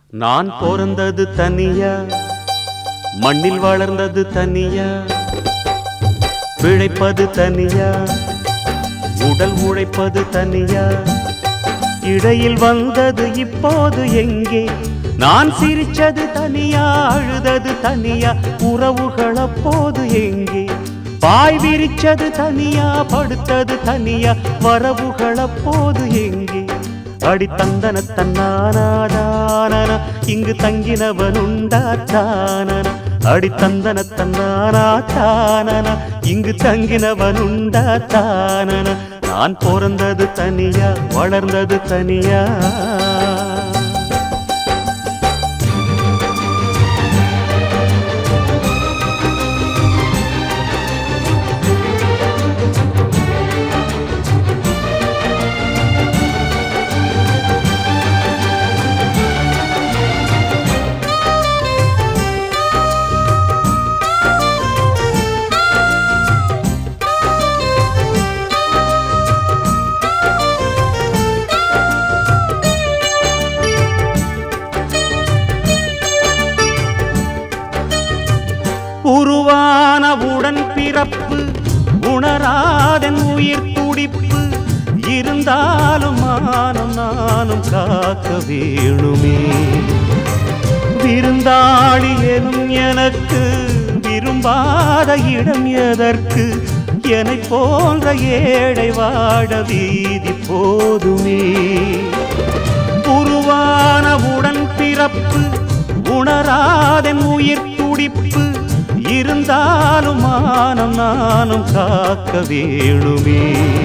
நான் பிறந்தது தனியா மண்ணில் வளர்ந்தது தனியா பிழைப்பது தனியா உடல் உழைப்பது தனியா இடையில் வந்தது இப்போது எங்கே நான் சிரிச்சது தனியா அழுதது தனியா உறவுகள் அப்போது எங்கே பாய் விரிச்சது தனியா படுத்தது தனியா வரவுகள் அப்போது எங்கே அடி தந்தன தன்னானாதானன இங்கு தங்கினவன் உண்டா தானன அடி தந்தன தன்னானா தானன இங்கு தங்கினவன் உண்டா தானன நான் பிறந்தது தனியா வளர்ந்தது தனியா உருவான உடன் பிறப்பு உணராதன் உயிர் துடிப்பு இருந்தாலும் மானம் நானும் காக்க வேணுமே விருந்தாளி எனும் எனக்கு விரும்பாத இடம் எதற்கு என்னை போன்ற ஏழை வாட வீதி போதுமே உருவான உடன் பிறப்பு உணராதன் உயிர் துடிப்பு இருந்தாலும் மானம் நானும் காக்க வேணுமே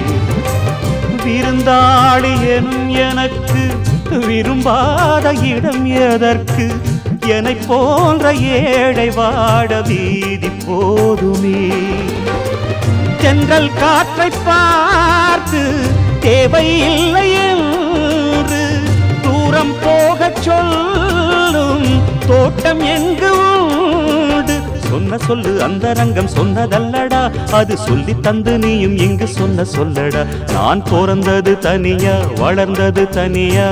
விருந்தாளி எனும் எனக்கு விரும்பாத இடம் எதற்கு என்னை போன்ற ஏழை வாட வீதி போதுமே தென்றல் காற்றை பார்த்து தேவையில்லை என்று தூரம் போகச் சொல்லும் தோட்டம் எங்கு உண்டு சொன்ன சொல்லு அந்த ரங்கம் சொன்னதல்லடா அது சொல்லி தந்து நீயும் இங்கு சொன்ன சொல்லடா நான் பிறந்தது தனியா வளர்ந்தது தனியா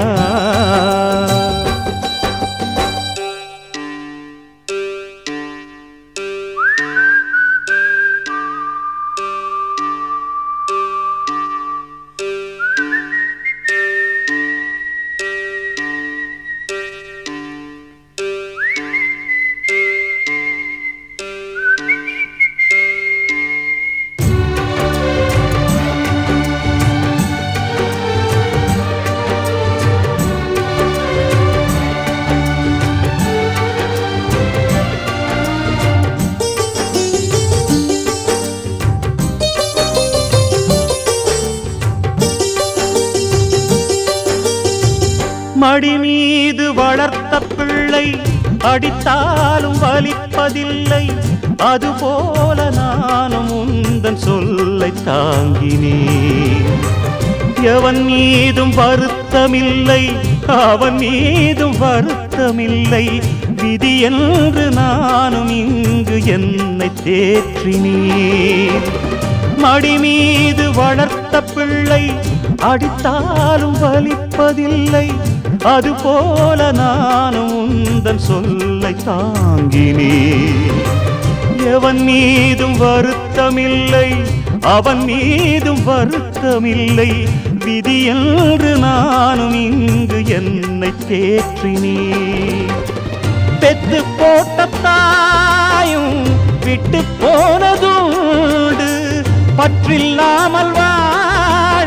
மடி மீது வளர்த்த பிள்ளை அடித்தாலும் வலிப்பதில்லை அதுபோல நானும் உந்தன் சொல்லை தாங்கினேன் எவன் மீதும் வருத்தமில்லை அவன் மீதும் வருத்தமில்லை விதி என்று நானும் இங்கு என்னை தேற்றினேன் மடி மீது வளர்த்த பிள்ளை அடித்தாலும் வலிப்பதில்லை அதுபோல நானும் உந்தன் சொல்லை தாங்கினேன் எவன் மீதும் வருத்தமில்லை அவன் மீதும் வருத்தமில்லை விதி என்று நானும் இங்கு என்னை தேற்றினேன் பெத்து போட்ட தாயும் விட்டு போனதுண்டு பற்றில்லாமல் வாழ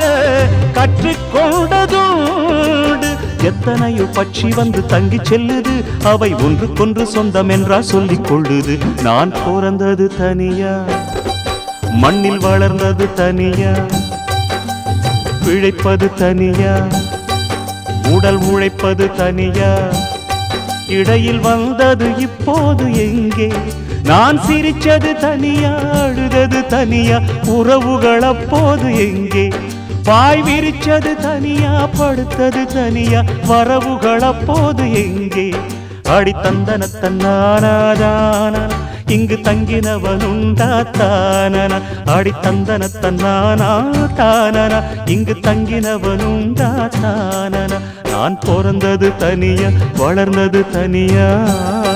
கற்றுக்கொண்டதுண்டு எத்தனையோ பட்சி வந்து தங்கி செல்லுது அவை ஒன்றுக்கொன்று சொந்தம் என்றா சொல்லிக் கொள்ளுது நான் பிறந்தது தனியா மண்ணில் வளர்ந்தது தனியா பிழைப்பது தனியா உடல் உழைப்பது தனியா இடையில் வந்தது இப்போது எங்கே நான் சிரிச்சது தனியா அழுதது தனியா உறவுகள் அப்போது எங்கே பாய் விரிச்சது தனியா படுத்தது தனியா வரவுகள் அப்போது எங்கே அடி தந்தன தன்னானாதான இங்கு தங்கினவனுண்டா தானனா ஆடி தந்தன தன்னானா தானனா இங்கு தங்கினவனுண்டா தானனா நான் பிறந்தது தனியா வளர்ந்தது தனியா